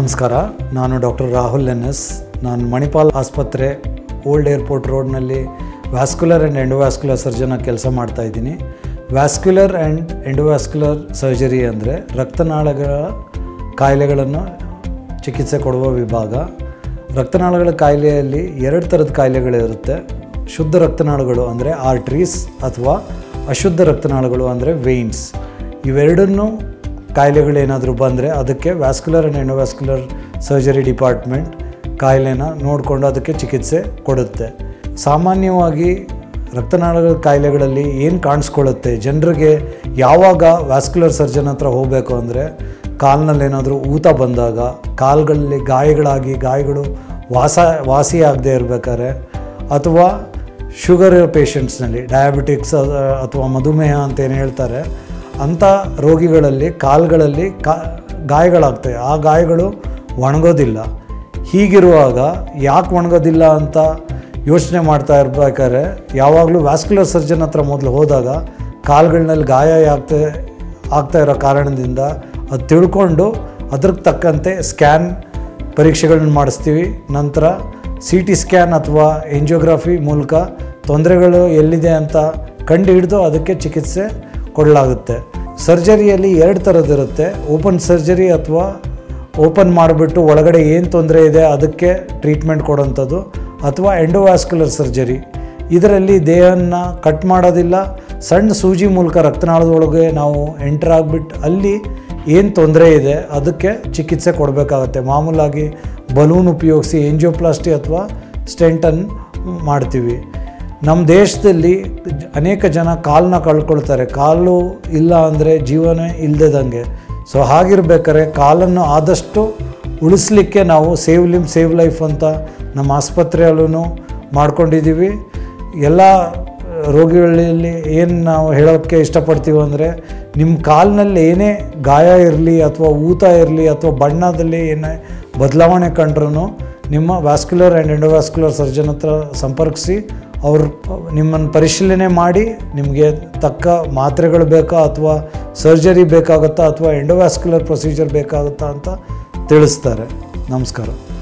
ನಮಸ್ಕಾರ ನಾನು doctor Rahul N S ನಾನು ಮಣಿಪಾಲ್ ಆಸ್ಪತ್ರೆ ಓಲ್ಡ್ ಏರ್ಪೋರ್ಟ್ ರೋಡ್ನಲ್ಲಿ ವ್ಯಾಸ್ಕ್ಯುಲರ್ ಆ್ಯಂಡ್ ಎಂಡೋವ್ಯಾಸ್ಕ್ಯುಲರ್ ಸರ್ಜನಾಗಿ ಕೆಲಸ ಮಾಡ್ತಾ ಇದ್ದೀನಿ ವ್ಯಾಸ್ಕ್ಯುಲರ್ ಆ್ಯಂಡ್ ಎಂಡೋವ್ಯಾಸ್ಕ್ಯುಲರ್ ಸರ್ಜರಿ ಅಂದರೆ ರಕ್ತನಾಳಗಳ ಕಾಯಿಲೆಗಳನ್ನು ಚಿಕಿತ್ಸೆ ಕೊಡುವ ವಿಭಾಗ ರಕ್ತನಾಳಗಳ ಕಾಯಿಲೆಯಲ್ಲಿ ಎರಡು ಥರದ ಕಾಯಿಲೆಗಳಿರುತ್ತೆ ಶುದ್ಧ ರಕ್ತನಾಳಗಳು ಅಂದರೆ ಆರ್ಟ್ರೀಸ್ ಅಥವಾ ಅಶುದ್ಧ ರಕ್ತನಾಳಗಳು ಅಂದರೆ ವೇಯ್ನ್ಸ್ ಇವೆರಡನ್ನೂ ಕಾಯಿಲೆಗಳೇನಾದರೂ ಬಂದರೆ ಅದಕ್ಕೆ vascular and endovascular surgery department ಕಾಯಿಲೆನ ನೋಡಿಕೊಂಡು ಅದಕ್ಕೆ ಚಿಕಿತ್ಸೆ ಕೊಡುತ್ತೆ ಸಾಮಾನ್ಯವಾಗಿ ರಕ್ತನಾಳಗಳ ಕಾಯಿಲೆಗಳಲ್ಲಿ ಏನು ಕಾಣಿಸ್ಕೊಳ್ಳುತ್ತೆ ಜನರಿಗೆ ಯಾವಾಗ ವ್ಯಾಸ್ಕ್ಯುಲರ್ ಸರ್ಜನ್ ಹತ್ರ ಹೋಗಬೇಕು ಅಂದರೆ ಕಾಲಿನಲ್ಲಿ ಏನಾದರೂ ಊತ ಬಂದಾಗ ಕಾಲುಗಳಲ್ಲಿ ಗಾಯಗಳಾಗಿ ಗಾಯಗಳು ವಾಸ ವಾಸಿಯಾಗದೇ ಇರಬೇಕಾದ್ರೆ ಅಥವಾ ಶುಗರ್ ಪೇಷಂಟ್ಸ್ನಲ್ಲಿ ಡಯಾಬಿಟಿಕ್ಸ್ ಅಥವಾ ಮಧುಮೇಹ ಅಂತ ಏನು ಹೇಳ್ತಾರೆ ಅಂಥ ರೋಗಿಗಳಲ್ಲಿ ಕಾಲುಗಳಲ್ಲಿ ಕಾ ಗಾಯಗಳಾಗ್ತವೆ ಆ ಗಾಯಗಳು ಒಣಗೋದಿಲ್ಲ ಹೀಗಿರುವಾಗ ಯಾಕೆ ಒಣಗೋದಿಲ್ಲ ಅಂತ ಯೋಚನೆ ಮಾಡ್ತಾ ಇರ್ಬೇಕಾದ್ರೆ ಯಾವಾಗಲೂ ವ್ಯಾಸ್ಕ್ಯುಲರ್ ಸರ್ಜನ್ ಹತ್ರ ಮೊದಲು ಹೋದಾಗ ಕಾಲುಗಳಲ್ಲಿ ಗಾಯ ಆಗ್ತಾ ಆಗ್ತಾ ಇರೋ ಕಾರಣದಿಂದ ಅದು ತಿಳ್ಕೊಂಡು ಅದ್ರಿಗೆ ತಕ್ಕಂತೆ ಸ್ಕ್ಯಾನ್ ಪರೀಕ್ಷೆಗಳನ್ನ ಮಾಡಿಸ್ತೀವಿ ನಂತರ ಸಿ ಟಿ ಸ್ಕ್ಯಾನ್ ಅಥವಾ ಎಂಜಿಯೋಗ್ರಫಿ ಮೂಲಕ ತೊಂದರೆಗಳು ಎಲ್ಲಿದೆ ಅಂತ ಕಂಡು ಹಿಡಿದು ಅದಕ್ಕೆ ಚಿಕಿತ್ಸೆ ಕೊಡಲಾಗುತ್ತೆ ಸರ್ಜರಿಯಲ್ಲಿ ಎರಡು ಥರದ್ದಿರುತ್ತೆ ಓಪನ್ ಸರ್ಜರಿ ಅಥವಾ ಓಪನ್ ಮಾಡಿಬಿಟ್ಟು ಒಳಗಡೆ ಏನು ತೊಂದರೆ ಇದೆ ಅದಕ್ಕೆ ಟ್ರೀಟ್ಮೆಂಟ್ ಕೊಡೋಂಥದ್ದು ಅಥವಾ ಎಂಡೋವ್ಯಾಸ್ಕ್ಯುಲರ್ ಸರ್ಜರಿ ಇದರಲ್ಲಿ ದೇಹವನ್ನು ಕಟ್ ಮಾಡೋದಿಲ್ಲ ಸಣ್ಣ ಸೂಜಿ ಮೂಲಕ ರಕ್ತನಾಳದೊಳಗೆ ನಾವು ಎಂಟರ್ ಆಗಿಬಿಟ್ಟು ಅಲ್ಲಿ ಏನು ತೊಂದರೆ ಇದೆ ಅದಕ್ಕೆ ಚಿಕಿತ್ಸೆ ಕೊಡಬೇಕಾಗತ್ತೆ ಮಾಮೂಲಾಗಿ ಬಲೂನ್ ಉಪಯೋಗಿಸಿ ಎಂಜಿಯೋಪ್ಲಾಸ್ಟಿ ಅಥವಾ ಸ್ಟೆಂಟನ್ನು ಮಾಡ್ತೀವಿ ನಮ್ಮ ದೇಶದಲ್ಲಿ ಅನೇಕ ಜನ ಕಾಲನ್ನ ಕಳ್ಕೊಳ್ತಾರೆ ಕಾಲು ಇಲ್ಲ ಅಂದರೆ ಜೀವನ ಇಲ್ಲದಂಗೆ ಸೊ ಹಾಗಿರ್ಬೇಕಾದ್ರೆ ಕಾಲನ್ನು ಆದಷ್ಟು ಉಳಿಸ್ಲಿಕ್ಕೆ ನಾವು ಸೇವ್ ಲಿಮ್ ಸೇವ್ ಲೈಫ್ ಅಂತ ನಮ್ಮ ಆಸ್ಪತ್ರೆಯಲ್ಲೂ ಮಾಡ್ಕೊಂಡಿದ್ದೀವಿ ಎಲ್ಲ ರೋಗಿಗಳಲ್ಲಿ ಏನು ನಾವು ಹೇಳೋಕ್ಕೆ ಇಷ್ಟಪಡ್ತೀವಿ ಅಂದರೆ ನಿಮ್ಮ ಕಾಲಿನಲ್ಲಿ ಏನೇ ಗಾಯ ಇರಲಿ ಅಥವಾ ಊತ ಇರಲಿ ಅಥವಾ ಬಣ್ಣದಲ್ಲಿ ಏನೇ ಬದಲಾವಣೆ ಕಂಡ್ರೂ ನಿಮ್ಮ ವ್ಯಾಸ್ಕ್ಯುಲರ್ ಆ್ಯಂಡ್ ಎಂಡೋವ್ಯಾಸ್ಕ್ಯುಲರ್ ಸರ್ಜನ್ ಹತ್ರ ಸಂಪರ್ಕಿಸಿ ಅವ್ರು ನಿಮ್ಮನ್ನು ಪರಿಶೀಲನೆ ಮಾಡಿ ನಿಮಗೆ ತಕ್ಕ ಮಾತ್ರೆಗಳು ಬೇಕಾ ಅಥವಾ ಸರ್ಜರಿ ಬೇಕಾಗುತ್ತಾ ಅಥವಾ ಎಂಡೋವ್ಯಾಸ್ಕ್ಯುಲರ್ ಪ್ರೊಸೀಜರ್ ಬೇಕಾಗುತ್ತಾ ಅಂತ ತಿಳಿಸ್ತಾರೆ ನಮಸ್ಕಾರ